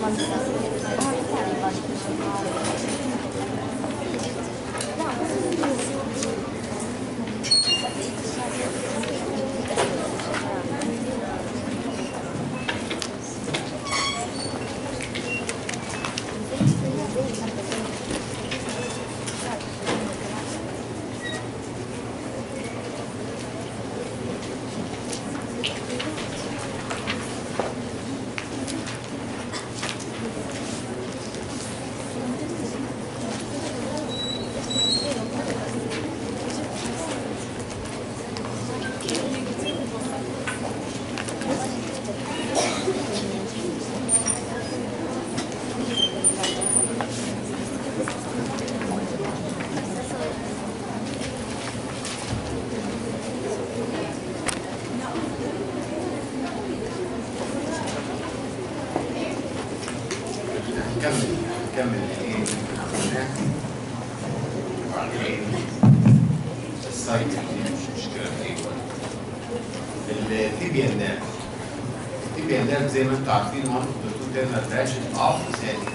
هنكمل هنكمل ايه عملناه وبعدين السايت دي مش مشكله في ايه التيبيا نيرف التيبيا نيرف زي ما انتم عارفين one of the two terminal branches of ثاني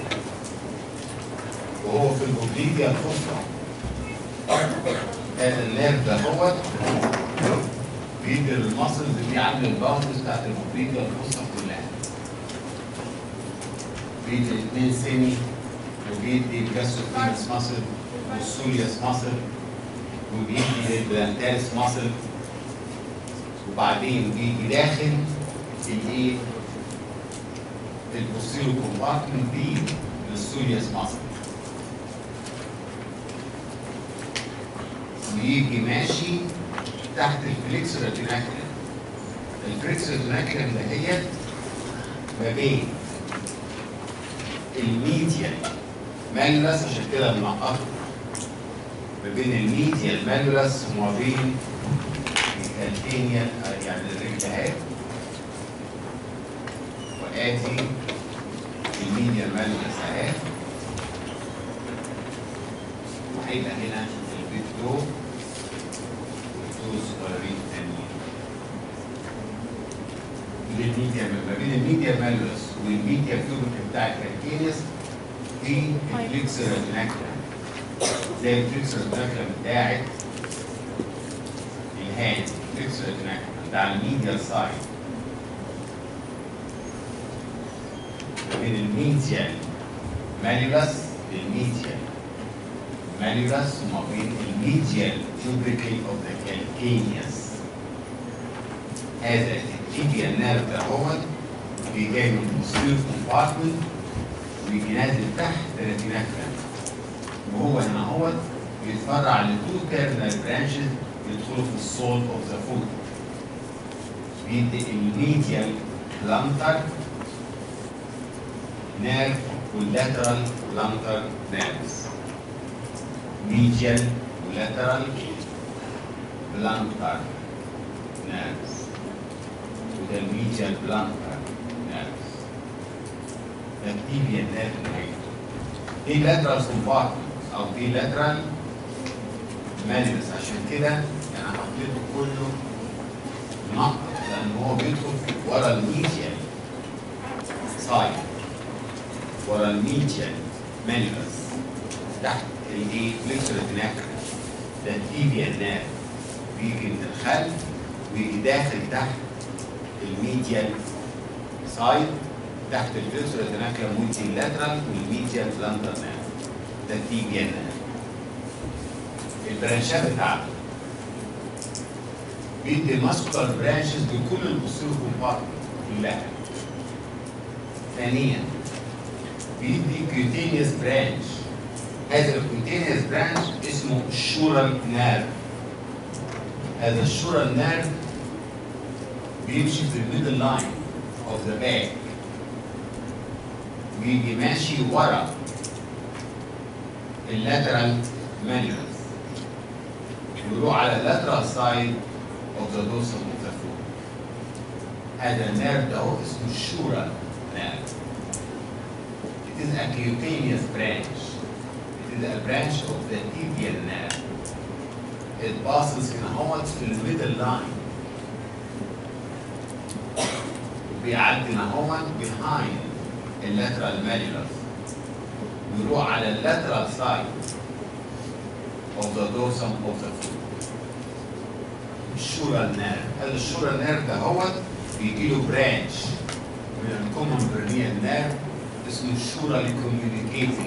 وهو في الاوبليجيا الخصوة هذا النيرف ده هو بيدي المصل اللي بيعمل الباوندز بتاعت الاوبليجيا الخصوة كلها بيدي الاثنين سيمي وبيدي الجاستروفينس ماسل والسوليوس ماسل وبيدي البلانتاريس ماسل وبعدين بيجي داخل الايه البوستيرو كومبارتمنت دي للسوليوس ماسل ويجي ماشي تحت الفليكس ريتيناكولم الفليكس ريتيناكولم ده هي ما بين الميديال مالولاس عشان كده بنقطه ما بين الميديال مالولاس وما بين الكالكينيال يعني الرجلات وادي الميديال مالولاس اهي وهيبقى هنا البيت دو والدو صغيرين تانيين للميديا ما بين الميديا مالوس والميديا كيوبك بتاع الكالكينيس في الفليكس ريتناكلا زي الفليكس ريتناكلا بتاعت الهاند الفليكس ريتناكلا بتاع الميديا سايد ما بين الميديا مالوس الميديا مالوس وما بين الميديا كيوبريكل اوف ذا كالكينيس هذا التيبيا نيرف ده هو بيجي من البوستيريور كومبارتمنت ويجي نازل تحت ريتيناكلا وهو هنا هو بيتفرع لتو تيرنال برانشز يدخلوا في السول اوف ذا فود بيدي الميديال بلانتر نيرف واللاترال بلانتر نيرفز ميديال ولاترال بلانتر نيرفز وده الميديال بلانتر نيرفز ده التيبيا نيرف نهايته دي لاترال كومبارتمنت او دي لاترال مانيوس عشان كده انا حطيته كله منقط لان هو بيدخل ورا الميديال سايد ورا الميديال مانيوس تحت الايه فليكسور ريتيناكرا ده التيبيا نيرف بيجي من الخلف ويجي داخل تحت الميديال سايد تحت الفلسر ريتيناكلا مولتي لاترال والميديال بلانتر نيرف ده التيبيا نيرف البرانشات بتاعته بيدي ماسكولار برانشز لكل البوستيرو كومبارتمنت كلها ثانيا بيدي كيوتينيوس برانش هذا الكيوتينيوس برانش اسمه الشورال نيرف هذا الشورال نيرف بيمشي في الميدل لاين اوف ذا باك ويجي ماشي ورا اللاترال مانيوس ويروح على اللاترال سايد اوف ذا دوسل اوف ذا فوت هذا النيرف ده هو اسمه الشورال نيرف It is a cutaneous branch. It is a branch of the tibial nerve. It passes هنا هوت في الميدل لاين بيعدي هنا هوت behind اللاترال ماليولار ويروح على اللاترال سايد of the dorsum of the foot الشورال نيرف هذا الشورال نيرف ده هو بيجي له برانش من الكومن برينيال نيرف اسمه الشورال كوميونيكيتنج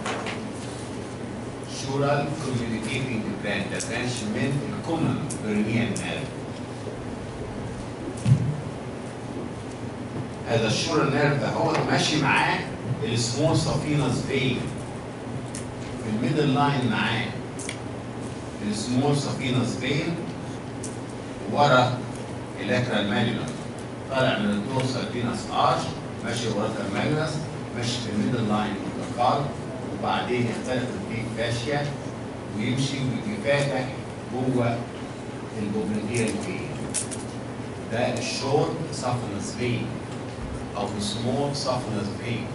شورال كوميونيكيتنج برانش ده برانش من الكومن برينيال نيرف هذا الشورال نيرف ده هو ماشي معاه السمول سافينس فين في الميدل لاين معاه السمول سافينس فين ورا اللاترال ماليولار طالع من الدورسال فينس ارش ماشي ورا الماليولس ماشي في الميدل لاين متقال وبعدين يختلف البيك فاشيا ويمشي ويجي فاتح جوه البوبليتيال فين ده الشورت سافينس فين او سمول سافينس فين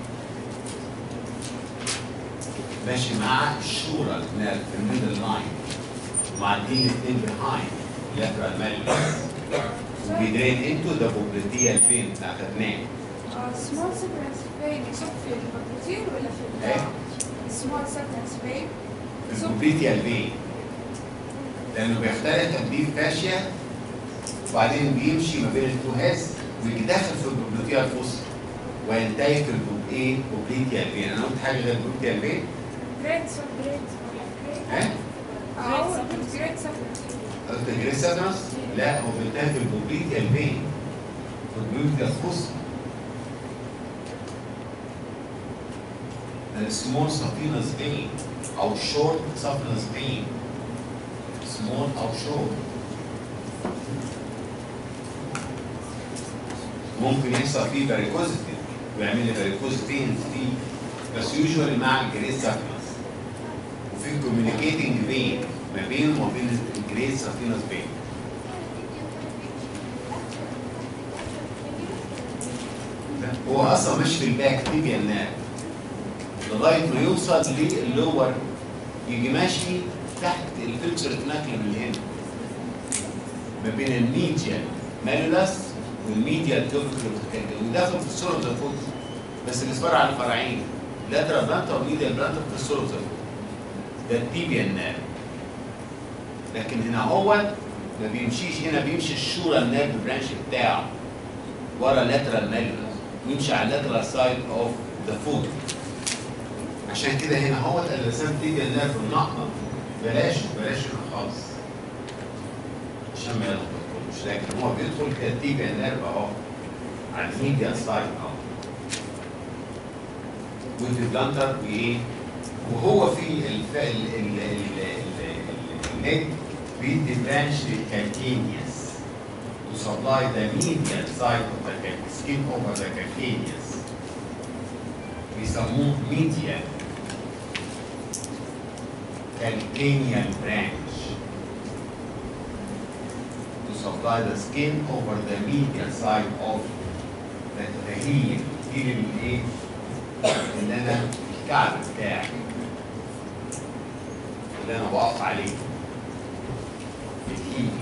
ماشي مع الشورى نيرف في الميدل لاين ومعديين الاثنين بيهايند lateral malleus وبيدرين انتو ذا بوبليتيال فين اللي اخدناه سمول سيكونس فين يصب في البروتين ولا في ايه سمول سيكونس فين في البوبليتيال فين لانه بيختلط الديب فاشيا وبعدين بيمشي ما بين التو هيز ويجي داخل في البوبليتيال فوسط وينتهي في البوب ايه بوبليتيال فين انا قلت حاجه غير البوبليتيال فين جريد سب جريد ولا جريد ها اه جريد سب قلت جريس سادنس لا هو بينتهي في البوبليتيال فين في البوبليتيال فوسط السمول سافينس فين او شورت سافينس فين سمول او شورت ممكن يحصل فيه فاريكوزيتي ويعمل لي فاريكوز فين فيه بس يوجوالي مع الجريس سافينس وفي كوميونيكيتنج فين ما بينه وما بين الجريس سافينس فين هو اصلا مش في الباك تيبيا الناب لغايه ما يوصل للور يجي ماشي تحت الفلتر ناكل من هنا ما بين الميديال مالولاس والميديال توفيكال وداخل في الصوره ده فوق بس بيصبر على الفرعين لاترال بلانتر وميديال بلانتر في الصوره ده ده التيبيا الناب لكن هنا هو ما بيمشيش هنا بيمشي الشورى الناب برانش بتاعه ورا لاترال مالولاس ويمشي على اللاترال سايد اوف ذا فوت عشان كده هنا هو الرسام تيجي النيرف النقطة بلاش بلاش هنا خالص عشان ما يلخبطوش لكن هو بيدخل كده تيجي النيرف اهو على الميديا سايد اهو وفي بلانتر وايه وهو في الف... ال ال ال ال النت بيدي برانش للكالكينيوس to supply the medial side of the cal- skin over the calcaneus بيسموه medial calcaneal branch to supply the skin over the medial side of the, the heel heel الايه اللي انا الكعب بتاعي اللي انا بقف عليه الهيل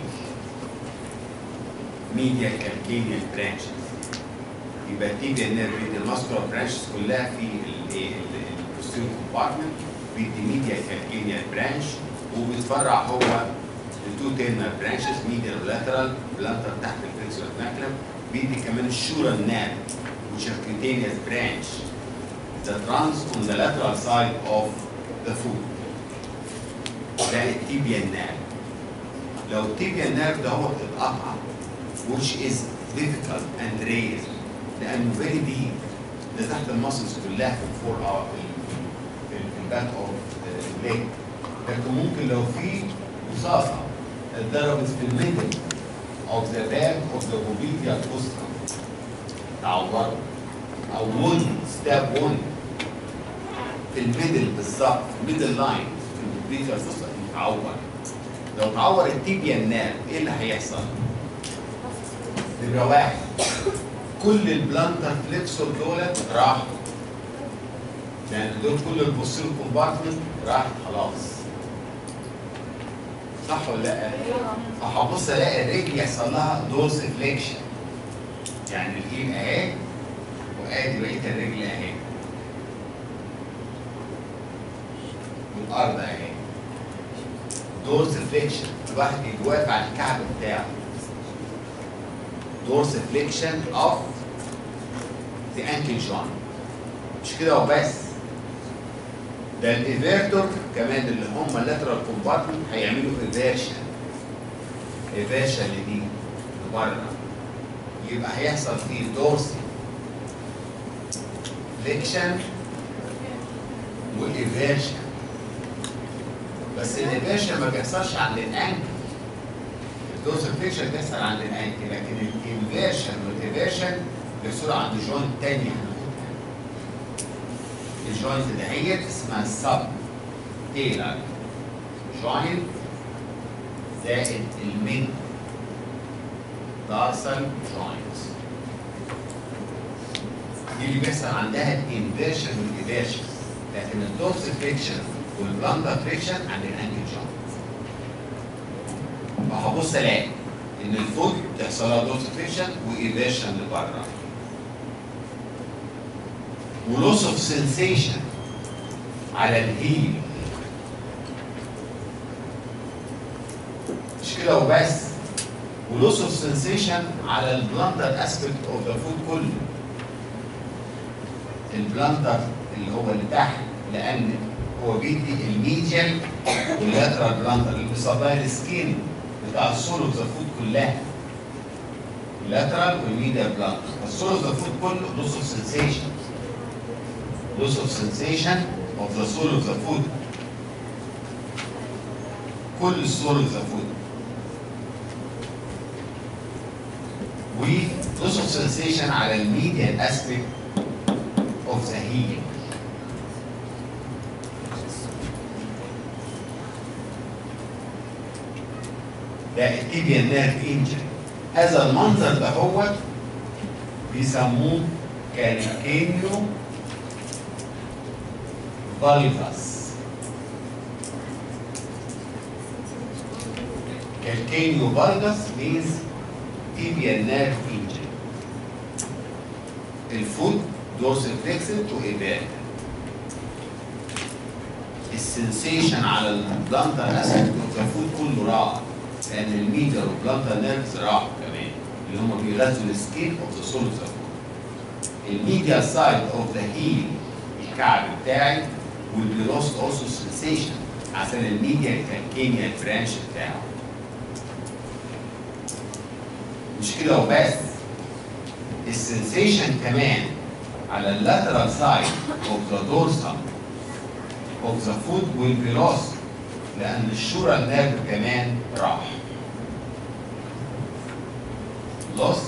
medial calcaneal branches يبقى تيجي النيرف الماسكولار برانشز كلها في البوستيريور كومبارتمنت بيدي ميديا كالكينيال برانش وبيتفرع هو لتو تيرنال برانشز ميديال ولاترال بلانتر تحت الفلكسور ماكلم بيدي كمان الشورا ناب which are cutaneous branch that runs on the lateral side of the foot ده التيبيا ناب لو التيبيا ناب ده هو اتقطع which is difficult and rare لانه very deep ده تحت المسلز كلها في الفور اور في الباك اوف الليج لكن ممكن لو في رصاصه اتضربت في الميدل of the back of the bobivia fusca تعورت او wound stab wound في الميدل بالظبط في الميدل لاين في البوبيفيا فusca يتعور لو تعور التيبيا الناب ايه اللي هيحصل؟ نمرة واحد كل البلانتر فليكسور دولت راحوا يعني دول كل البوستير كومبارتمنت راحت خلاص صح ولا لا؟ فهبص الاقي الرجل يحصل لها دورس فليكشن يعني الايد اهي وادي بقيه الرجل اهي والارض اهي دورس فليكشن الواحد يجي واقف على الكعب بتاعه دورس فليكشن اوف ذا انكل جوينت مش كده وبس ده الايفيرتور كمان اللي هم اللاترال كومبارتمنت هيعملوا ايفيرشن ايفيرشن لدي لبره يبقى هيحصل فيه دورسي فليكشن وايفيرشن بس الايفيرشن ما بيحصلش عند الانكل الدورسال فليكشن بيحصل عند الانكل لكن الانفيرشن والايفيرشن بيحصلوا عند جوينت تاني هناخدها الجوينت دهيت اسمها السب تيلر جوينت زائد الميد دارسال جوينت دي اللي بيحصل عندها الانفيرشن والايفيرشن لكن الدورس فريكشن والبلانتر فريكشن عند الانكل جوينت فهبص الاقي ان الفوت بتحصل لها دورس فريكشن وايفيرشن لبره ولوس اوف سنسيشن على الهيل مش كده وبس ولوس اوف سنسيشن على البلانتر اسبكت اوف ذا فود كله البلانتر اللي هو اللي تحت لان هو بيدي الميديال واللاترال بلانتر اللي بيصابها السكين بتاع السول اوف ذا فود كلها اللاترال والميديال بلانتر السول اوف ذا فود كله لوس اوف سنسيشن loss of sensation of the soul of the food كل السول of the food و loss of sensation على الميديال aspect of the healing ده التيبيال نيرف انجري هذا المنظر ده هو بيسموه كالكينيو valvas calcaneo valgus means tibial nerve injury الفوت dorsal flexor وإبان السنسيشن على البلانتر اسيد والفوت كله راح لان الميدر والبلانتر نيرفز راحوا كمان اللي هم بيغذوا السكين اوف ذا سول اوف ذا فوت الميديال سايد اوف ذا هيل الكعب بتاعي will be lost also sensation عشان الميديا كالكيميا البرانش بتاعه مش كده وبس السنسيشن كمان على اللاترال سايد اوف ذا دورسال اوف ذا فود will be lost لان الشورى نيرف كمان راح lost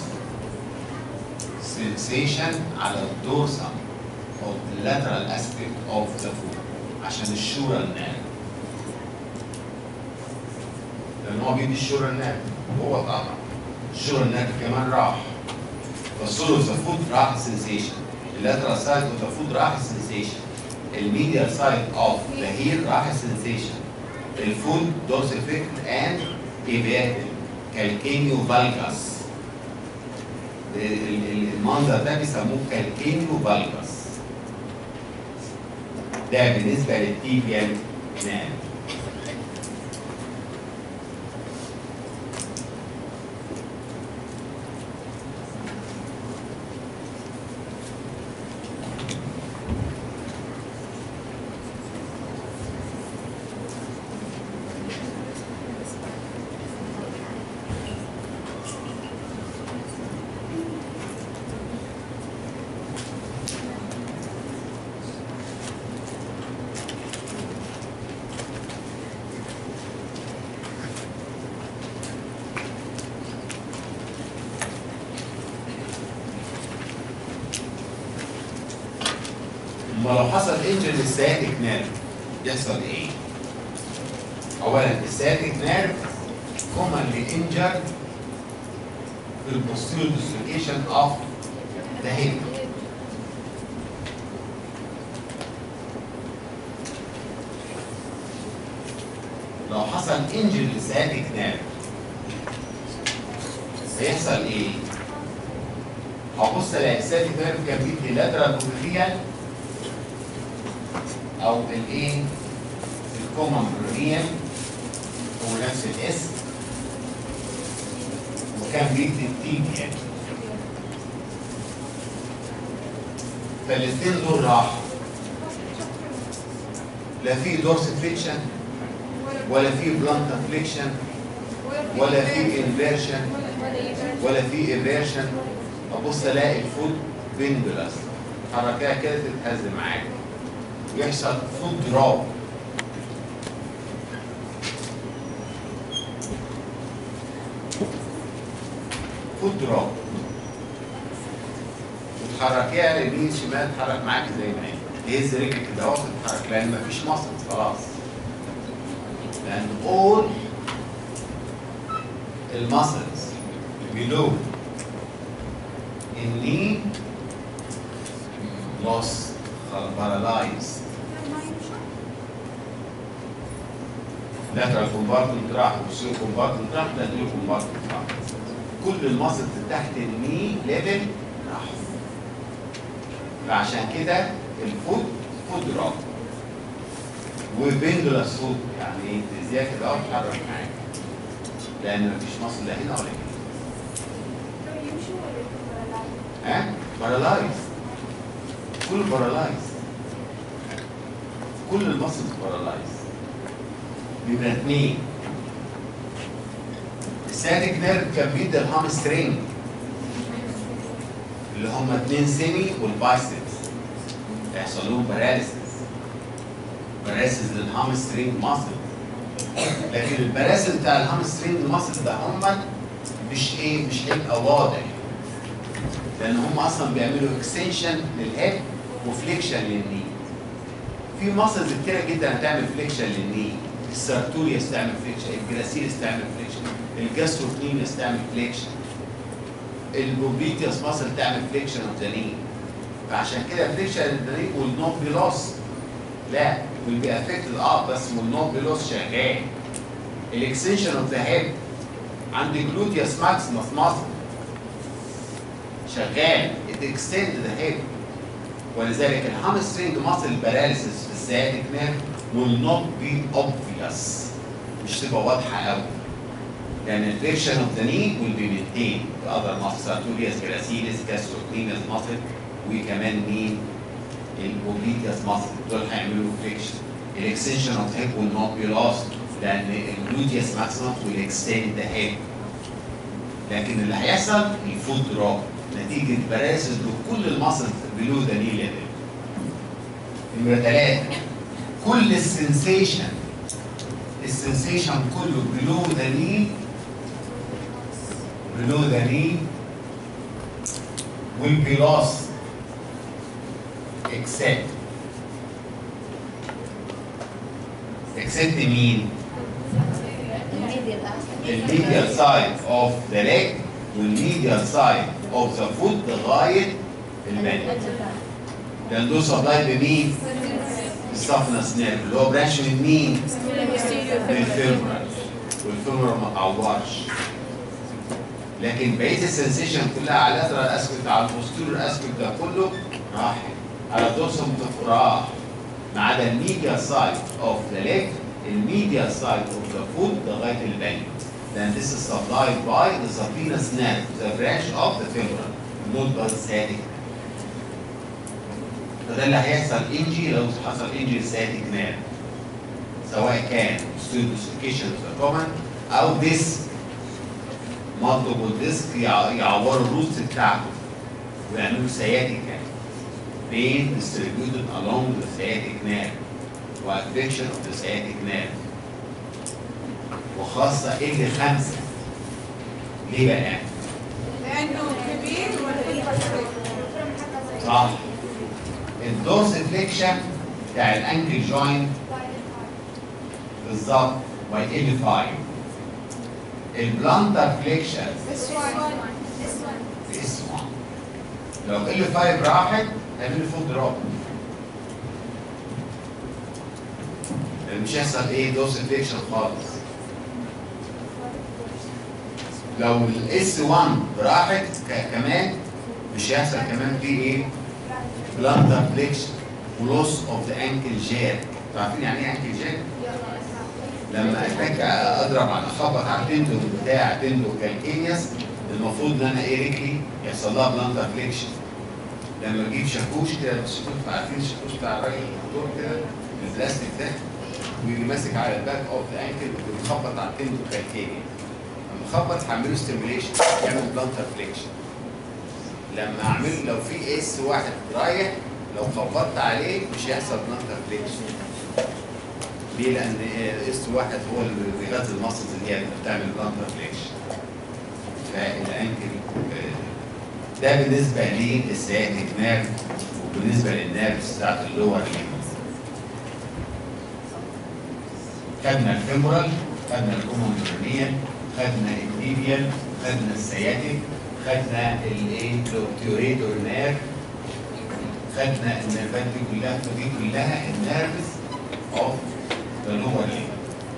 sensation على الدورسال of the lateral aspect of the foot عشان الشورى الناب لان هو بيدي الشورى الناب هو طبعا الشورى الناب كمان راح فالسولو اوف ذا فوت راح السنسيشن اللاترال سايد اوف ذا فوت راح السنسيشن الميديال سايد اوف ذا هيل راح السنسيشن الفوت دوس افكت اند ايفيتد كالكينيو فالجاس المنظر ده بيسموه كالكينيو فالجاس ده بالنسبة للتيبيال ناب ما لو حصل انجن للسياتيك نيرف يحصل ايه؟ اولا السياتيك نيرف commonly injured في البوستيريور dislocation of the hip لو حصل انجن للسياتيك نيرف هيحصل ايه؟ هبص الاقي الساتيك نيرف كان بيدي لاترال بروفيال او الايه الكومن بروفيال هو نفس الاسم وكان بيدي التيبيا فالاثنين دول راحوا لا في دورس فليكشن ولا في بلانت فليكشن ولا في انفيرشن ولا في انفيرشن ابص الاقي الفوت بندلس حركها كده تتهز معاك ويحصل فوت دروب فوت دروب وتحركيها يمين شمال تتحرك معاك زي ما هي تهز رجلك كده اهو تتحرك لان مفيش مصر خلاص لان all المسلز below الني lost paralyzed lateral compartment راح والسير compartment راح lateral compartment راح كل المسلز تحت الني ليفل راح فعشان كده الفوت فوت دروب وبندلس فوت يعني زياده كده اهو تتحرك معاك لان مفيش مصل لا هنا ولا هنا ها بارالايز كله بارالايز كل المصل بارالايز بيبقى اتنين الساتيك نيرف كان بيدي الهامسترينج اللي هم اتنين سيمي والبايسبس يحصل لهم باراليسيس باراليسيس للهامسترينج ماسل لكن البراسل بتاع الهامسترينج ماسل ده هم مش ايه مش هيبقى واضح لان هم اصلا بيعملوا اكستنشن للهيد وفليكشن للني في ماسلز كتيره جدا هتعمل فليكشن للني السارتوريوس تعمل فليكشن الجراسيلس تعمل فليكشن الجاستروكنيميس تعمل فليكشن البوبليتيوس ماسل تعمل فليكشن اوف ذا ني فعشان كده فليكشن اوف ذا ني will not be lost لا will be affected اه بس will not be lost شغال الاكستنشن اوف ذا هيد عند جلوتيوس ماكسيموس ماسل شغال it extend the head ولذلك الهامسترينج ماسل باراليسيس في السياتيك نيرف will not be obvious مش تبقى واضحه قوي لان الفليكشن اوف ذا ني will be maintained the other muscles sartorius gracilis gastrocnemius muscle وكمان مين الاوبليتيوس ماسل دول هيعملوا فليكشن الاكستنشن اوف هيد will not be lost لان الجلوتيوس ماكسيموس will extend the head لكن اللي هيحصل الفوت دروب نتيجه براسل لكل الماسل بلو ذا ني ليفل نمره ثلاثه كل السنسيشن السنسيشن كله بلو ذا ني بلو ذا ني will be lost except except مين؟ الميديال سايد اوف ذا ليج والميديال سايد اوف ذا فوت لغايه المانيا لان دول سبلاي بمين؟ السفنس نيرف اللي هو برانش من مين؟ بالفيمورال والفيمورال ما تعورش لكن بقيه السنسيشن كلها على اللاترال اسكت على البوستيرور اسكت ده كله راح على الدورسوم راح ما عدا الميديا سايد اوف ذا ليج الميديا سايد اوف ذا فوت لغايه البانيو then this is supplied by the saphenous nerve the branch of the femoral not by the sciatic فده اللي هيحصل انجي لو حصل انجي للسciatic nerve سواء كان pseudodislocation of the common او ديسك multiple disc يعوروا الروتس بتاعته ويعملوا sciatica pain distributed along the sciatic nerve وافكشن of the sciatic nerve وخاصة ال خمسة ليه بقى؟ لانه كبير ولا صح الدورس فليكشن بتاع الانكل جوينت بالظبط باي ال 5 البلانتر فليكشن This one. في اس 1 لو ال 5 راحت هيعمل فوق دروب مش هيحصل ايه دوس فليكشن خالص لو الاس 1 راحت ك- كمان مش هيحصل كمان في ايه؟ بلانتر فليكشن ولوس اوف ذا انكل جاب عارفين يعني ايه انكل جاب؟ لما اتك اضرب على اخبط على التندو بتاع تندو كالكينيوس المفروض ان انا ايه رجلي يحصل لها بلانتر فليكشن لما اجيب شاكوش كده الشاكوش عارفين الشاكوش بتاع الراجل الدكتور كده البلاستيك ده ويجي ماسك على الباك اوف ذا انكل ويخبط على التندو كالكينيوس لما اخبط هعمله ستيميوليشن يعمل بلانتر فليكشن لما اعمل لو في اس واحد رايح لو خبطت عليه مش هيحصل بلانتر فليكشن ليه؟ لان اس واحد هو اللي بيغذي المصل اللي هي بتعمل بلانتر فليكشن فالانكل آه، ده بالنسبه للسياتيك نيرف وبالنسبه للنيرفز بتاعت اللور ليمب خدنا الفيمورال خدنا الكوموندرونيال خدنا التيبيال خدنا السياتيك خدنا الايه الاوبتيوريتور نيرف خدنا النيرفات دي كلها فدي كلها النيرفز اوف ذا لور ليمب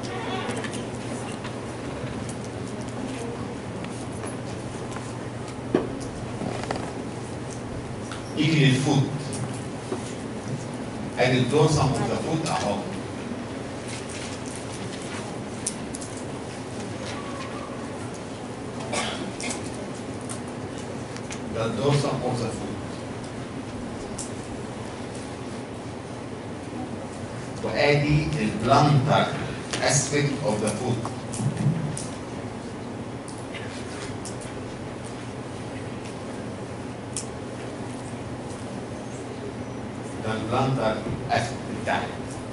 يجي للفوت ادي الدورسم اوف ذا فوت اهو ده الدورسم اوف ذا فوت وادي البلانتر اسبيكت اوف ذا فوت ده البلانتر اسبيكت بتاعي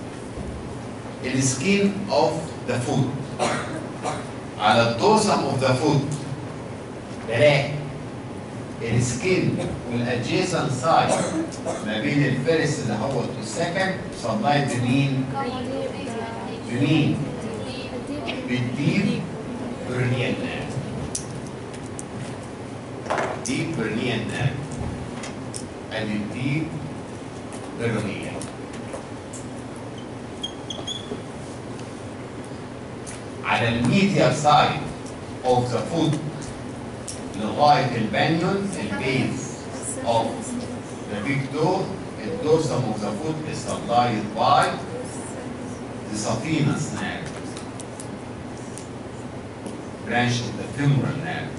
السكين اوف ذا فوت على الدورسم اوف ذا فوت بلاقي السكين والادجيسنت سايد ما بين الفيرست اللي هو والسكند سبلايت بمين؟ بمين؟ بالديب برنيان نيرف ديب برنيان نيرف ادي الديب برنيان على الميديا سايد اوف ذا فوت لغايه البانيون البيز اوف ذا بيج دو الدورسم اوف ذا فوت is supplied by the saphenous nerve branch of the femoral nerve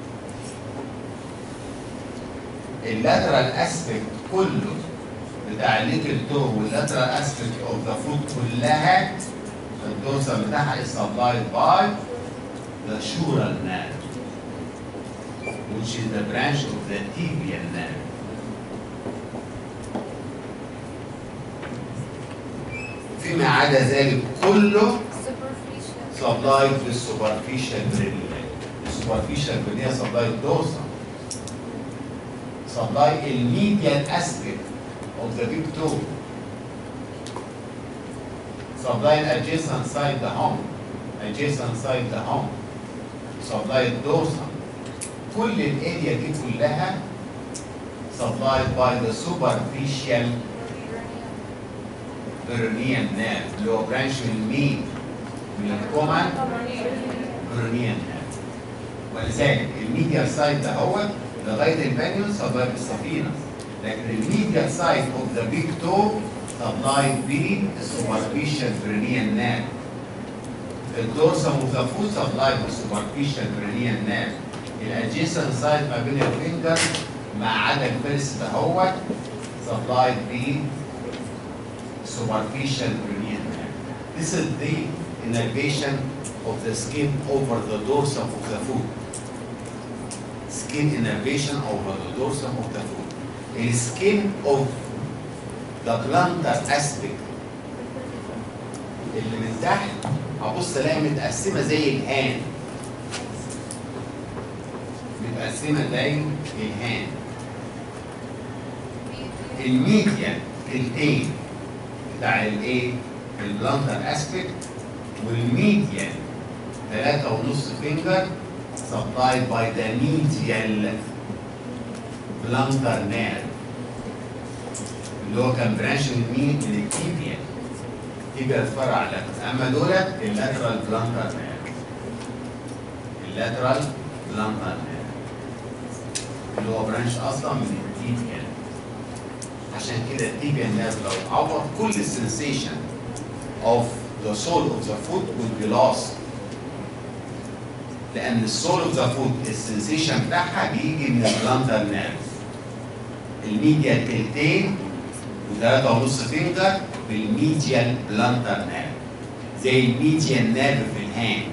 اللاترال اسبكت كله بتاع الليتل تو واللاترال اسبكت اوف ذا فوت كلها الدورسم بتاعها is supplied by the sural nerve which is the branch of the tibial nerve. فيما عدا ذلك كله سبلايد للسوبرفيشال برينيا السوبرفيشال برينيا سبلايد دوسا سبلاي الميديال اسبيكت اوف ذا بيج تو سبلاي الادجيسنت سايد ذا هوم adjacent side ذا هوم سبلاي الدوسا كل الاريا دي كلها supplied by the superficial peroneal nerve اللي هو برانش من مين؟ من الكومن peroneal nerve ولذلك الميديال سايد ده هو لغايه البانيون سبلايد بالسفينه لكن الميديال سايد اوف ذا بيج تو سبلايد بالسوبرفيشال peroneal nerve الدورسم اوف ذا فوت سبلايد بالسوبرفيشال peroneal nerve الادجيسنت سايد ما بين الفينجر ما عدا الفيرست دهوت سبلايد ب superficial cranial nerve. This is the innervation of the skin over the dorsum of the foot. Skin innervation over the dorsum of the foot. The skin of the plantar aspect اللي من تحت هبص الاقي متقسمه زي الهان متقسمه زي الهان الميديان التين بتاع الايه البلانتر اسبكت والميديان ثلاثة ونص فينجر supplied by the medial plantar nerve اللي هو كان برانش من مين؟ من التيبيا تيبيا اتفرع على اما دولت اللاترال بلانتر نيرف اللاترال بلانتر نيرف اللي هو برانش اصلا من التيبيان عشان كده التيبيان نيرف لو عوض كل السنسيشن of the sole of the foot will be lost لان السول اوف ذا فوت السنسيشن بتاعها بيجي من البلانتر نيرف الميديال تلتين وثلاثة ونص فينجر بالميديال بلانتر نيرف زي الميديال نيرف في الهاند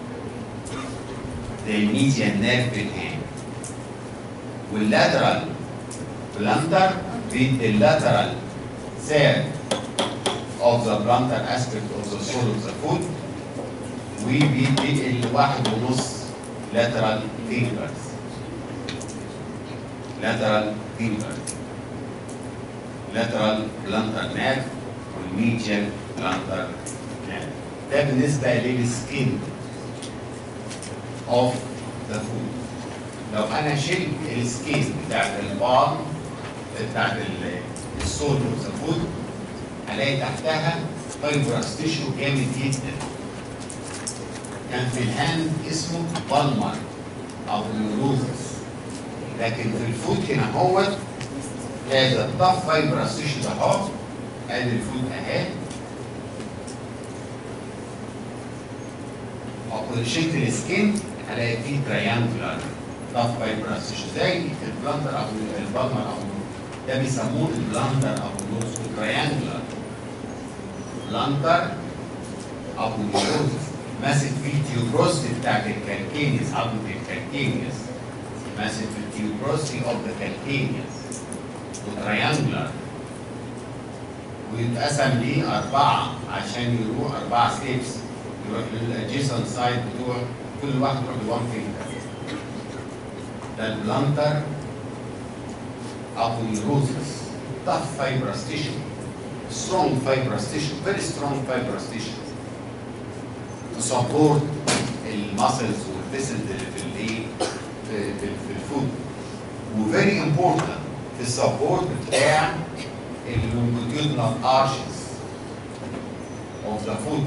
زي الميديال نيرف في الهاند واللاترال بلانتر بيدي اللاترال سير of the plantar aspect of the sole of the foot وبيدي الواحد ونص lateral fingers lateral fingers lateral plantar nerve والميديال plantar nerve ده بالنسبة للسكين of the foot لو انا شلت السكين بتاعت البالم بتاعت ال- السول اوف ذا فوت هلاقي تحتها فايبرس تيشو جامد جدا كان في الهاند اسمه بالمر او نيوروزس لكن في الفوت هنا هو هذا الطف فايبرس تيشو ده اهو ادي الفوت اهي او شلت السكين هلاقي فيه تريانجولار طف فايبرس تيشو زي البلانتر او البالمر او ده بيسموه البلانتر او النوز تريانجولار بلانتر او النوز ماسك في التيوبروستي بتاعت الكالكينيس عظمة الكالكينيس ماسك في التيوبروستي اوف ذا كالكينيس وتريانجولار ويتقسم ليه أربعة عشان يروح أربعة ستيبس يروح للأجيسون سايد بتوع كل واحد يروح لوان فينجر ده البلانتر aponeurosis tough fibrous tissue strong fibrous tissue very strong fibrous tissue to support المسلز والفيسلز اللي في الايه في, في, في الفود وفيري امبورتنت في السبورت بتاع اللونجيتودنال arches of the foot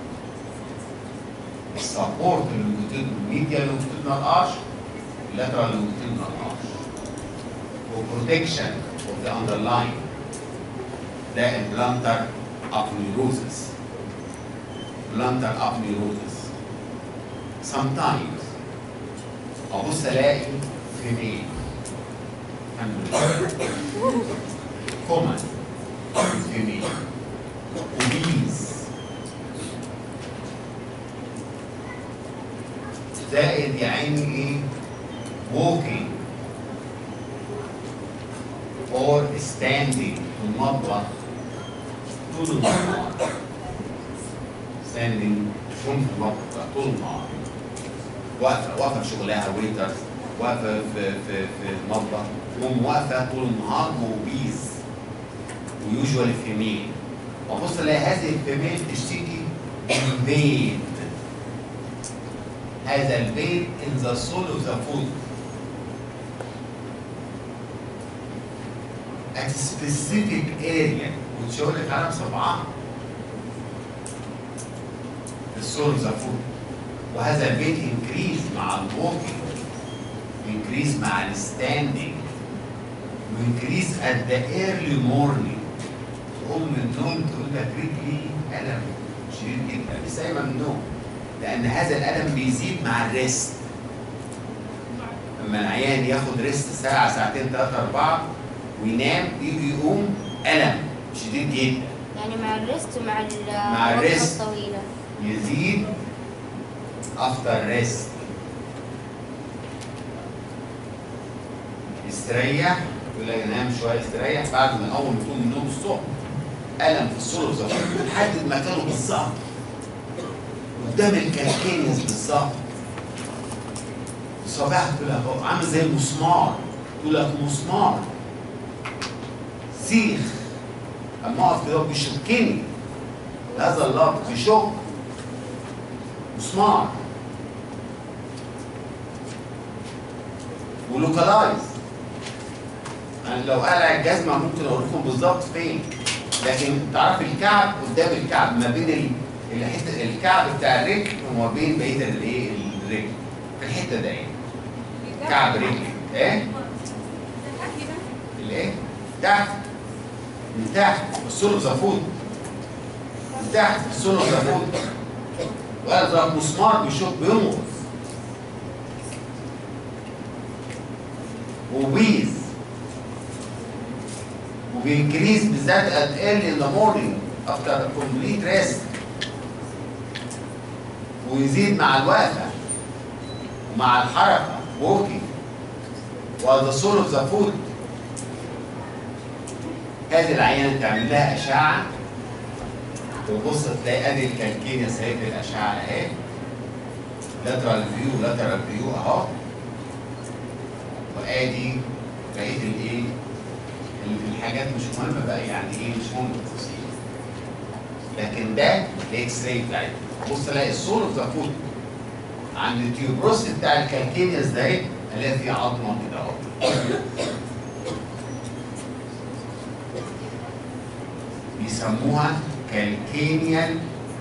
السبورت اللونجيتودنال medial longitudinal arch lateral longitudinal arch وبروتكشن of the underlying ده البلانتر aponeurosis plantar aponeurosis sometimes ابص الاقي في ميل الحمد لله كومن في ميل وبيز زائد يا عيني ايه walking or standing في المطبخ طول النهار standing تكون في المطبخ طول النهار واقفه واقفه في شغلها ويتر واقفه في في في المطبخ تقوم واقفه طول النهار موبيز ويوجوالي فيميل وابص الاقي هذه الفيميل تشتكي من بين هذا البين in the soul of the foot at a specific area which هقول لك عليها بسبعة السول of the foot وهذا البيت انكريز مع الووكينج انكريز مع الستاندينج وانكريز at the early morning تقوم من النوم تقول لك رجلي ألم شديد جدا لسه قايمة من النوم لأن هذا الألم بيزيد مع الريست لما العيان ياخد ريست ساعة ساعتين ثلاثة أربعة وينام يجي يقوم ألم شديد جدا يعني مع الريست ومع ال- مع الوقفة الريست. الطويلة يزيد افتر ريست يستريح يقول لك انام شويه يستريح بعد ما اول ما يقوم من النوم الصبح الم في الصوره زي حدد مكانه بالظبط قدام الكالكينيس بالظبط صباح تقول لك هو عامل زي المسمار تقول لك مسمار سيخ اما اقف كده بيشكني هذا اللفظ بيشك مسمار ولوكالايز يعني لو قلع الجزمه ممكن اقول لكم بالظبط فين لكن تعرف الكعب قدام الكعب ما بين ال- الحته الكعب بتاع الرجل وما بين بقيه الايه الرجل في الحته دي كعب رجلي ايه الايه؟ تحت من تحت السول اوف ذا فود من تحت السول اوف ذا فود واضرب مسمار بيشوف بينقص وبيز وبينكريز بالذات at early in the morning after complete rest ويزيد مع الوقفة ومع الحركة walking وذا سول اوف ذا فود ادي العينة تعمل لها أشعة وتبص تلاقي ادي الكالكينيا سايب الأشعة اهي لاترال فيو لاترال فيو اهو وادي بقية الايه الحاجات مش مهمة بقى يعني ايه مش مهم التفاصيل لكن ده الاكس راي بتاعتنا بص الاقي الصورة اوف ذا فود عند التيوبروست بتاع الكالكينياس ده اهي الاقي فيه عظمة كده اهو بيسموها كالكينيال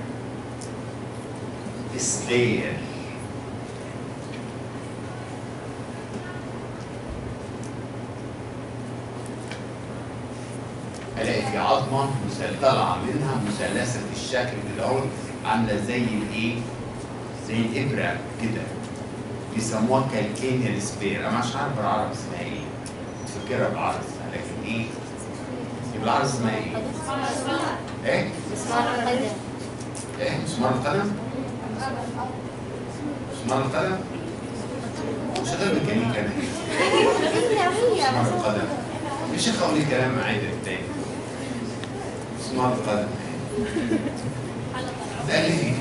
سلاير الاقي في عظمه مثل- طالعه منها مثلثه الشكل كده اهو عامله زي الايه؟ زي الابره كده بيسموها كالكينيال سبير انا مش عارف بالعربي اسمها ايه فاكرها بالعربي اسمها لكن ايه؟ بالعربي اسمها ايه؟ ايه؟ مسمار القدم ايه؟ مسمار القدم؟ مسمار القدم؟ شغال ميكانيكا انا هي هي مسمار القدم مش اقول لي كلام عادي تاني مسمار القدم ده اللي فيه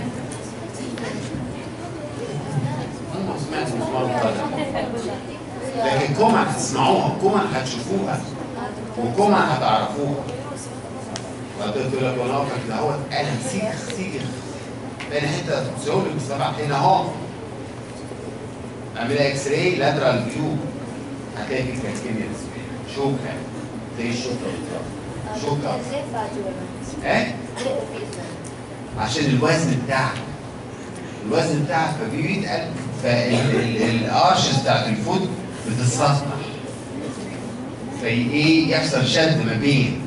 هم سمعت مسمار القدم لكن كوما هتسمعوها كوما هتشوفوها وكوما هتعرفوها وقلت لك وانا واقف كده اهوت انا سيخ سيخ بين حته تسول المستبعد هنا اهو اعملها اكس راي لاترال فيو هتلاقي في كالكينيال شوكه زي الشوكه بالظبط شوكه ايه عشان الوزن بتاعها الوزن بتاعها فبيتقل فالارشز بتاعت الفوت بتتسطح في ايه يحصل شد ما بين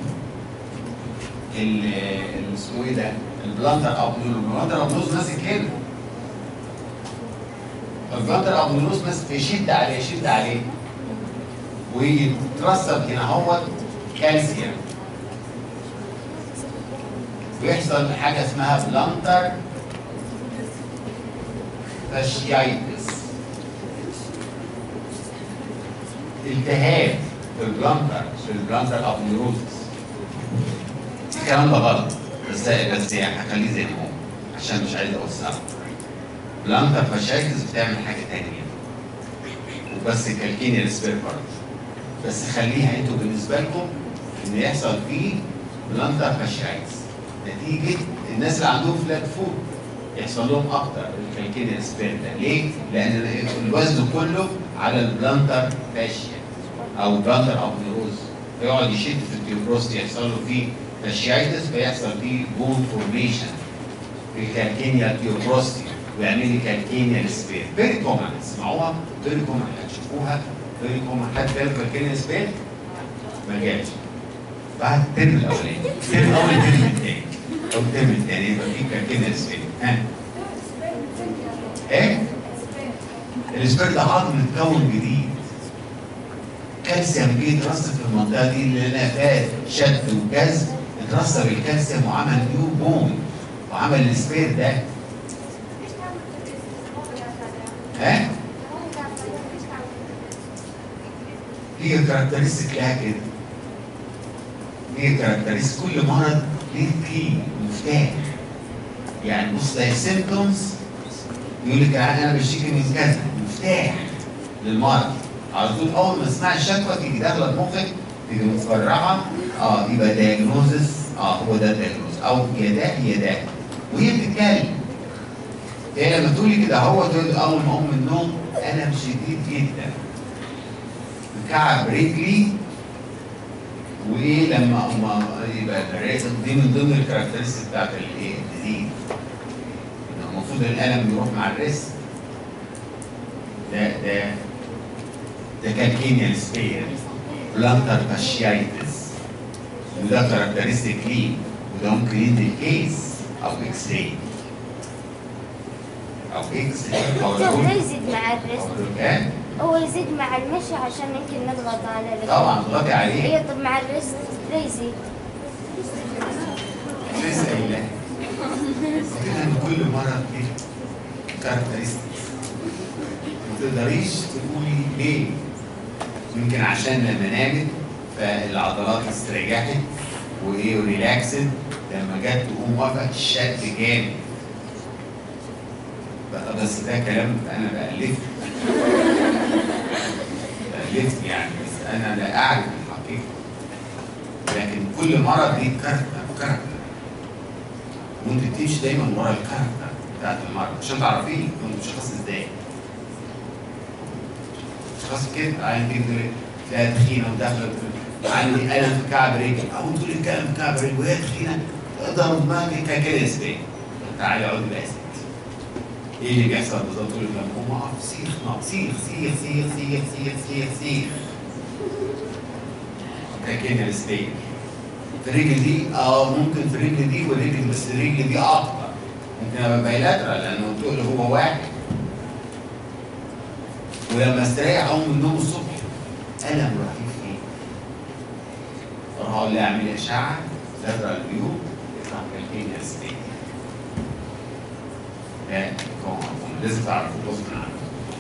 ال ال- اسمه ايه ده؟ البلانتر ابنولوس البلانتر ابنولوس ماسك هنا البلانتر ابنولوس ماسك يشد عليه يشد عليه ويترسب هنا هو كالسيوم ويحصل حاجه اسمها بلانتر فاشيايتس التهاب في البلانتر في البلانتر ابنولوسس الكلام ده غلط بس بس يعني هخليه زي ما هو عشان مش عايز اوسعه بلانتر فاشايتس بتعمل حاجه تانية وبس كالكينيا السبير برضه بس خليها انتوا بالنسبه لكم ان يحصل فيه بلانتر فاشايتس نتيجه الناس اللي عندهم فلات فود يحصل لهم اكتر الكالكينيا سبير ده ليه؟ لان الوزن كله على البلانتر فاشيا او بلانتر ابنيروز فيقعد يشد في التيوبروست يحصل له فيه فاشيايتس فيحصل فيه بون فورميشن في الكالكينيا تيوبروستي ويعمل لي كالكينيا سبير فيري كومن تسمعوها فيري كومن هتشوفوها فيري كومن حد فاهم كالكينيا سبير؟ ما جاش بعد الترم الاولاني الترم الاول الترم الثاني او الترم الثاني يبقى في كالكينيا سبير ها ايه؟ السبير ده عظم متكون جديد كالسيوم جه يترسب في المنطقه دي اللي لنا فيها شد وجذب اترسب الكالسيوم وعمل نيو بون وعمل السبير ده ها؟ هي كاركترستيك لها كده هي كاركترستيك كل مرض ليه كي مفتاح يعني بص ده سيمبتومز يقول لك انا بشتكي من كذا مفتاح للمرض على طول اول ما تسمع الشكوى تيجي داخله مخك تيجي مفرعه اه يبقى دايجنوزس اه هو ده دايجنوز او يا ده يا ده وهي بتتكلم هي لما تقولي كده هو تقول اول ما اقوم من النوم الم شديد جدا كعب رجلي وايه لما اما يبقى الرئه دي من ضمن الكاركترستيك بتاعت الايه الديزيز المفروض الالم يروح مع الريست ده ده ده كان كيمياء سبير بلانتر فاشيايتس وده كاركترستيك ليه وده ممكن يدي كيس او اكس راي او اكس راي او دكتور الهول- ليه يزيد مع الريست؟ أو الركان. هو يزيد مع المشي عشان يمكن نضغط على الرجل طبعا تضغطي عليه ايه طب مع الريست ليه يزيد؟ لسه قايلها كده ان كل مره ليه كاركترستكس ما تقدريش تقولي ليه يمكن عشان لما نامت فالعضلات استريحت وايه وريلاكسد لما جت تقوم واقفه الشد جامد بقى بس ده كلام انا بألفه بألفت يعني بس انا لا اعرف الحقيقه لكن كل مرض ليه كاركتر كاركتر وانت تمشي دايما ورا الكاركتر بتاعت المرض عشان تعرفيه انت بتشخص ازاي تشخص كده عين تقدر تلاقي تخينه وداخله عندي الم في كعب رجلي او تقول لي الم في كعب رجلي وهي تخينه اقدر دماغي كده ازاي تعالي اقعد بقى يا ستي ايه اللي بيحصل بالظبط تقول لك لما اقوم اقف صيخ نار صيخ صيخ صيخ صيخ صيخ صيخ صيخ ده كده الستيج في الرجل دي اه ممكن في الرجل دي والرجل بس الرجل دي اكتر ممكن ابقى بايلاترال لانه التقل هو واحد ولما استريح اقوم من النوم الصبح الم رهيب فيه اروح اقول لها اعملي اشعه لاترال فيو يطلع كالكينيا ستيج ده كون لازم تعرفوا غصب عنكم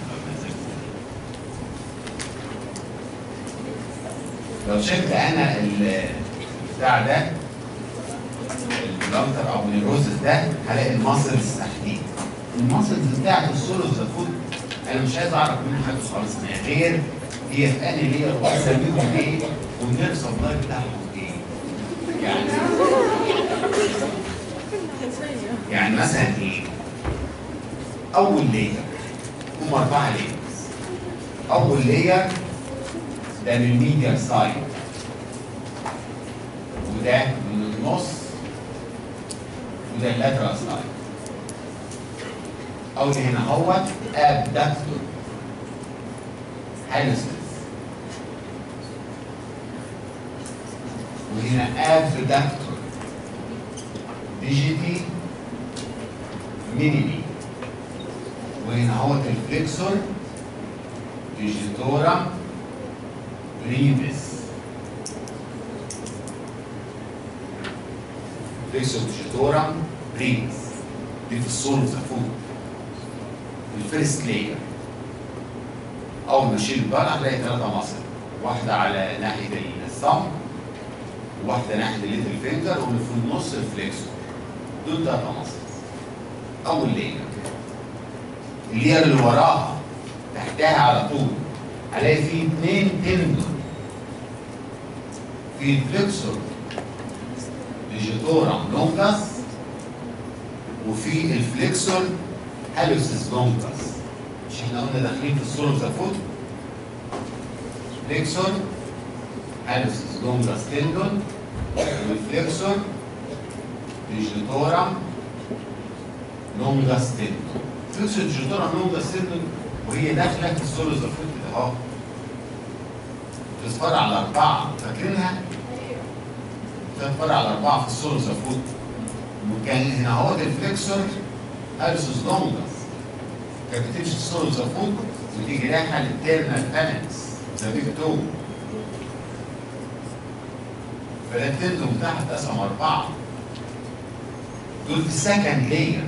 لو شفت انا ال- بتاع ده البلانتر او النيروزس ده هلاقي الماسلز تحتيه الماسلز بتاعت السولوس فود انا مش عايز اعرف منها حاجه خالص ما غير هي في انهي لير واساميهم ايه والنيرف سبلاي بتاعهم ايه يعني يعني مثلا ايه اول لير هم اربعه ليرز اول لير ده للميديا سايد وده من النص وده اللاترال سايد اول هنا هو ابدكتور هالوسس وهنا ابدكتور ديجيتي مينيمي وهنا هو الفليكسور ديجيتورا بريفيس فليكسور ديجيتورا بريفيس دي في الصول فوق الفيرست لاير اول ما اشيل البلع هلاقي ثلاثه مصر واحده على ناحيه الصم وواحده ناحيه الليتل فينجر واللي في النص الفليكسور دول ثلاثه مصر اول لاير اللير اللي وراها تحتها على طول هلاقي فيه اثنين تندون في الفليكسور ديجيتورم لونجاس وفي الفليكسور هالوسيس لونجاس مش احنا قلنا داخلين في السولو فوت فليكسور هالوسيس لونجاس تندون والفليكسور ديجيتورم لونجاس تندون فليكسور ديجيتورم لونجاس تندون وهي داخله في السولو فوت كده اهو بتتفرع على اربعه فاكرينها؟ بتتفرع على اربعه في السولو فوت وكان هنا هو الفليكسور هالوسيس لونجاس كانت بتمشي السولو فوت وتيجي رايحه للتيرنال فالنس ذا بيج تو فده التندون بتاعها اتقسم اربعه دول في السكند لاير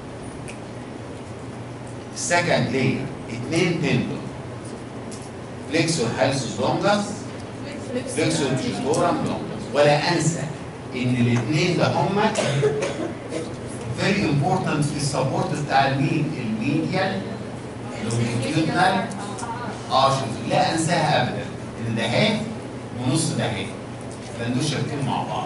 السكند لاير اثنين تندون فليكسور هالسوس لونجاس فليكسور ديجيتورم لونجاس ولا انسى ان الاثنين ده هما فيري امبورتنت في السبورت بتاع المين الميديال لونجيتيودنال اه شوف لا انساها ابدا ان ده اهي ونص ده اهي لان دول شابكين مع بعض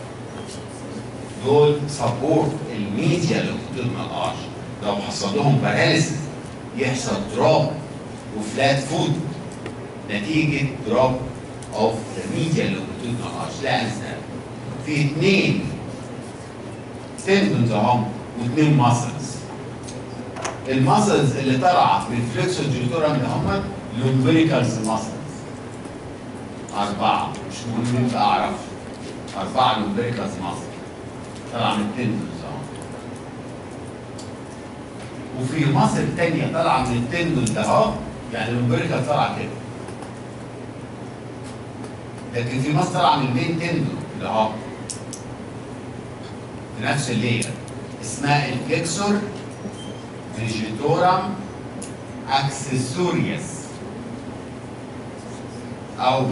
دول سبورت الميديا لونجيتيودنال ارش لو حصل لهم باراليسيس يحصل دروب وفلات فود نتيجه دروب اوف ذا ميديا لونجيتيودنال ارش لا انساها في اثنين تندونز اهم واثنين ماسلز الماسلز اللي طالعه من الفليكسور جيتورم اللي هم لومبريكالز ماسلز أربعة مش مهم يبقى أعرف أربعة لومبريكاز مصر طالعة من التندونز أهو وفي مصر التانية طالعة من التندون ده أهو يعني لومبريكاز طالعة كده لكن في مصر طالعة من المين تندون ده أهو في نفس الليلة اسمها الفليكسور فيجيتورم اكسسوريوس او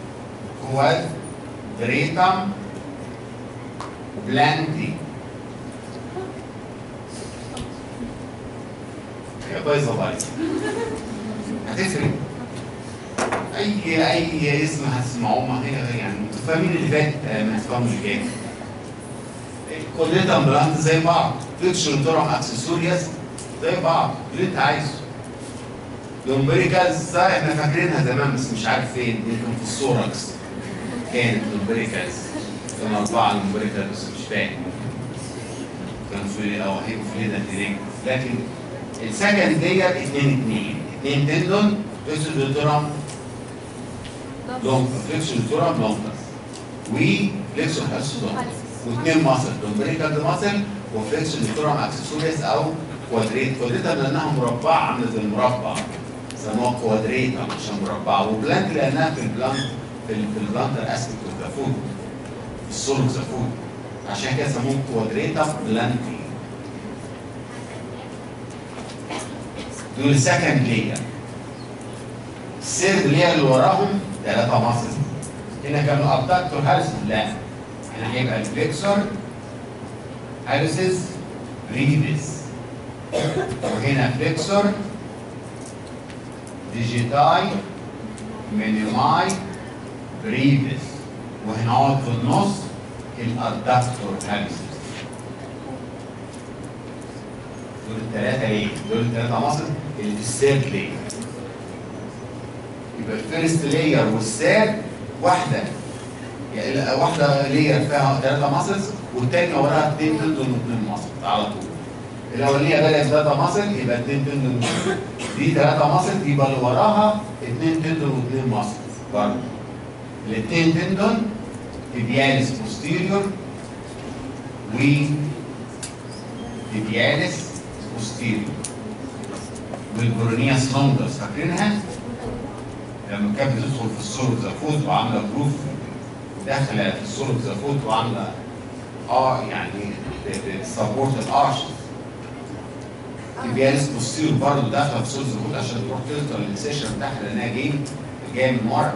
كوادريتم بلانتي هي بايظه بايظه هتفرق اي اي اسم هتسمعوه ما هي يعني انتوا فاهمين اللي فات آه، ما تفهموا اللي جاي كلنا براند زي بعض فيكشن تورم اكسسوريوس زي بعض اللي انت عايزه لومبريكاز صح احنا فاكرينها زمان بس مش عارف فين يمكن في السوركس كانت لومبريكاز كانوا اربعه لومبريكاز بس مش فاهم كان في او هيبقوا في لينا هناك لكن السكند ديت اثنين اثنين اثنين تندون فيكشن تورم لونج فليكسور تورم لونجس وفليكسور هالسودون واثنين ماسل لومبريكال ماسل وفليكسور تورم اكسسوريس او كوادريت كوادريتا لانها مربعه عامله زي المربع سموها كوادريتا عشان مربعه وبلانك لانها في البلانك في, ال- في البلانتر اسبكت اوف ذا فود في السولك ذا فود عشان كده سموه كوادريتا بلانكي دول سكند لير السيرد لير اللي وراهم ثلاثة مصر هنا كانوا ابدكتور هارس لا هنا هيبقى الفليكسور هارسز ريبس وهنا فليكسور ديجيتاي مينيماي بريفس وهنا اقعد في النص الادكتور هارسز دول الثلاثة ايه؟ دول الثلاثة مصر الثيرد لير يبقى الفيرست لاير والثيرد واحدة يعني لا، واحدة لير فيها ثلاثة ماسلز والتانية وراها اثنين تندون واثنين ماسل على طول. الأولانية بدأت ثلاثة ماسل يبقى اثنين تندون دي ثلاثة ماسل يبقى اللي وراها اثنين تندون واثنين ماسل برضه. الاثنين تندون تبيالس بوستيريور و تبيالس بوستيريور والبرونياس لونجرز فاكرينها؟ لما كانت بتدخل في السولو زافوت وعامله بروف داخله في السولو زافوت وعامله اه يعني سبورت الارش البيانس بوستيريور برضه داخله في السولو زافوت عشان تروح تفضل السيشن بتاعها لانها جاي جايه من ورا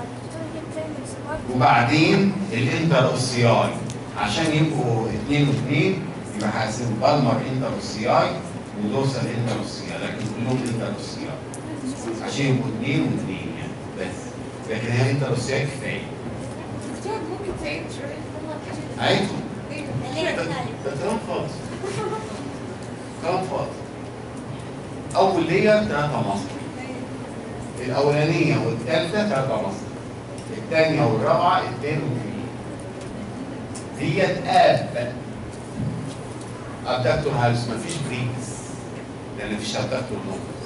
وبعدين الانتر اوسياي عشان يبقوا اثنين واثنين يبقى هقسم بالمر انتر اوسياي ودوسر انتر اوسياي لكن كلهم انتر اوسياي عشان يبقوا اثنين واثنين يعني بس لكن هي انتر اوسياي كفايه دكتور ممكن تعيد شوية عيدهم إيه؟ اللي هي ده الثالث ده كلام فاضي كلام فاضي اول ليا ثلاثة مصر الاولانيه والثالثه ثلاثة مصر الثانيه والرابعه اثنين واثنين ديت اب ابدكتور هالس مفيش بريكس لان مفيش ابدكتور نوكس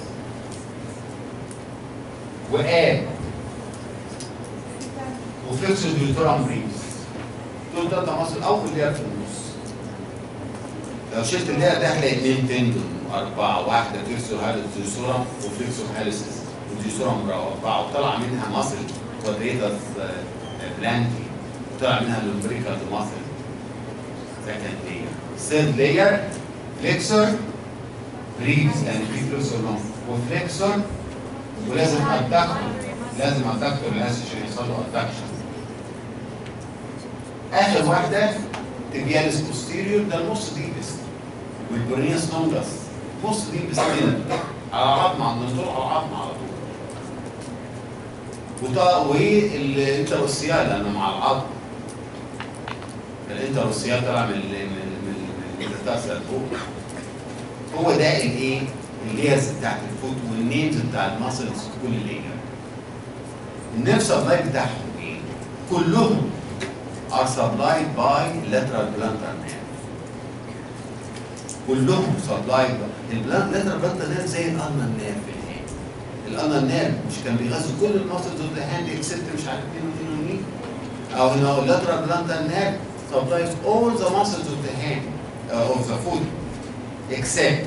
واب وفليكسور ديوتورام بريكس دول ثلاثة مصر اول لير في النص لو شلت اللير ده هتلاقي اثنين تندون اربعه واحده فليكسور هالس ديوسورام وفليكسور هالس وديوسورام اربعه وطلع منها مصل كوادريتاس بلانكي وطلع منها لومبريكال مصل سكند لير ثيرد لير فليكسور بريكس يعني في فليكسور نوم وفليكسور ولازم ادكتور لازم ادكتور لازم عشان يحصل له ادكشن اخر واحده تبيانس بوستيريور ده النص دي بس والبرونياس لونجاس نص دي بس كده على عظم على النزول على عظم على طول وده والانتروسيال لانه مع العظم الانتروسيال طالع من ال- من من من التاسع فوق هو ده الايه الليرز بتاعت الفوت والنيمز بتاع الماسلز كل لير النيرف سبلاي بتاعهم ايه؟ كلهم are supplied by lateral plantar nerve. كلهم supplied by البلان lateral plantar nerve زي الالمان nerve في الهند. الانر نيرف مش كان بيغذي كل الماسلز اوف ذا هاند اكسبت مش عارف مين ومين ومين او هنا اللاترال بلانتال نيرف supplies all the muscles of the hand uh, of the foot except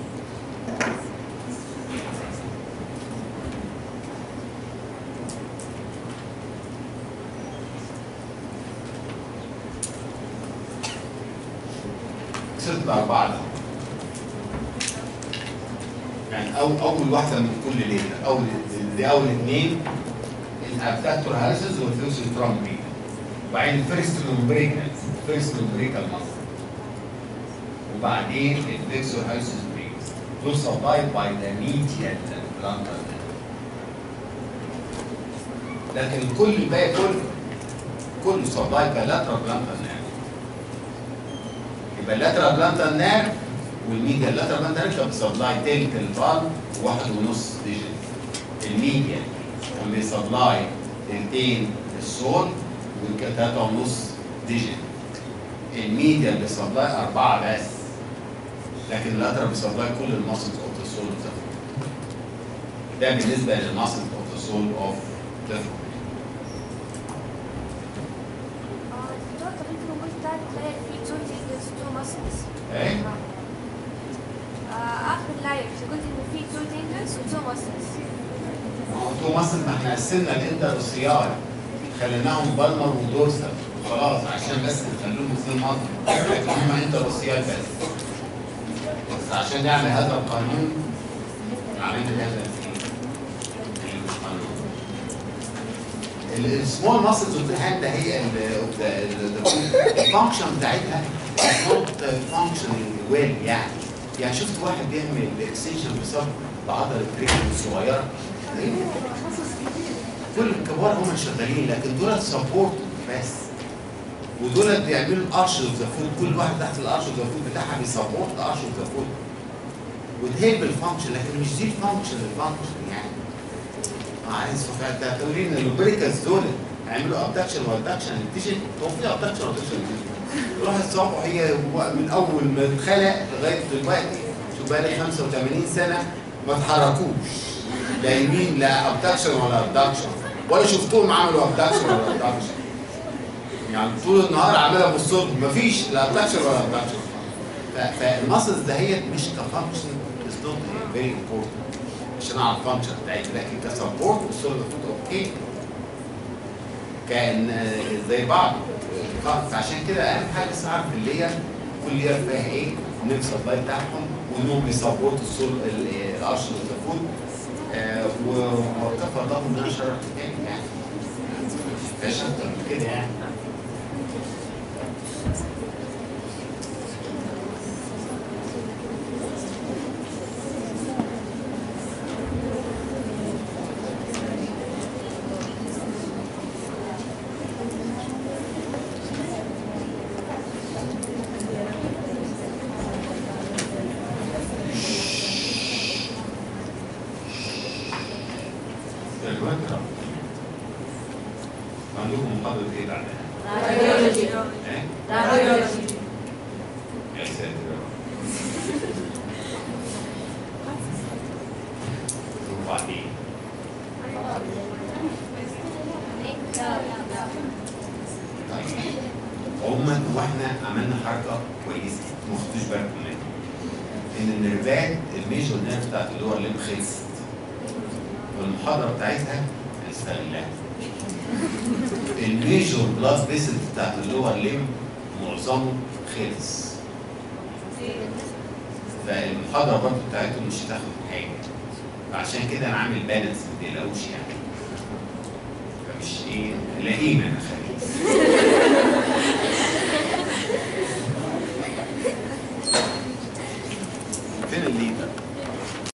except الأربعة دول. يعني أو أول واحدة من كل ليلة أول دي أول اثنين الابداكتور هالسز والفيوسيس ترامبي وبعدين الفيرست لومبريكال الفيرست لومبريكال مصر وبعدين الفيكسور هالسز بريكس دول سبلايد باي ذا ميديال بلانتر لكن كل الباقي كله كله سبلايد باي لاترال بلانتر نيرف يبقى اللاترال بلانتر نيرف والميديال اللاترال بلانتر نيرف كان بيسبلاي تلت البال وواحد ونص ديجيت الميديال كان بيسبلاي تلتين السول وتلاته ونص ديجيت الميديال بيسبلاي أربعة بس لكن اللاترال بيسبلاي كل الماسلز اوف ذا سول اوف ده بالنسبة للماسلز اوف ذا سول اوف ذا اه دكتور طب انت موجود بتاع الخلايا اللي فيه تو تيندنز تو ماسلز ايه اخر لايف قلت ان فيه تو تيندنز وتو ماسلز ما هو تو ماسل ما احنا قسمنا الانتر والسيار خليناهم بالمر ودورسال خلاص عشان بس نخليهم اثنين مصر لكن هم انتر والسيار بس بس عشان نعمل هذا القانون عملنا هذا السمول ماسلز اوف ذا هاند هي الفانكشن بتاعتها نوت فانكشنينج ويل يعني يعني شفت واحد بيعمل اكستنشن بسبب بعضله رجله الصغيره كل الكبار هم شغالين لكن دول سبورت بس ودول بيعملوا ارش اوف ذا فود كل واحد تحت الارش اوف ذا فود بتاعها بيسبورت ارش اوف ذا فود وتهيب الفانكشن لكن مش دي الفانكشن الفانكشن يعني اه عايز فانت هتقولي ان اللوبريكالز دول هيعملوا ابدكشن وابدكشن التيشن هو في ابدكشن وابدكشن روح الصبح هي من اول ما اتخلق لغايه دلوقتي شوف بقى لي 85 سنه ما اتحركوش لا يمين لا ابدكشن ولا ابدكشن ولا شفتهم عملوا ابدكشن ولا ابدكشن يعني طول النهار عماله بالصدق مفيش لا ابدكشن ولا ابدكشن فالمسلز دهيت مش كفانكشن از نوت فيري امبورتنت عشان اعرف الفانكشن بتاعتها لكن كسبورت السوليد فود اوكي كان آه، زي بعض آه، فعشان كده اهم حاجه بس اعرف اللي هي كل يير فيها ايه النيم سبلاي بتاعهم وانهم بيسبورت السول الارش فود وكفى الله ان انا شرحت تاني يعني مفيش اكتر من كده يعني دلوقتي عندكم محاضرة ايه بعدها؟ ايه؟ يا ساتر يا رب. وبعدين عموما واحنا عملنا حركه كويسه ما خدتوش بالكم منها ان النيرفات الميجور نيرف بتاعت اللور ليم خلصت والمحاضره بتاعتها هنستغلها الميجور بلاد فيسل بتاعت اللور ليم معظمه خلص فالمحاضره برضه بتاعتهم مش هتاخد حاجه فعشان كده انا عامل بالانس ما تقلقوش يعني فمش ايه لاقينا انا خليل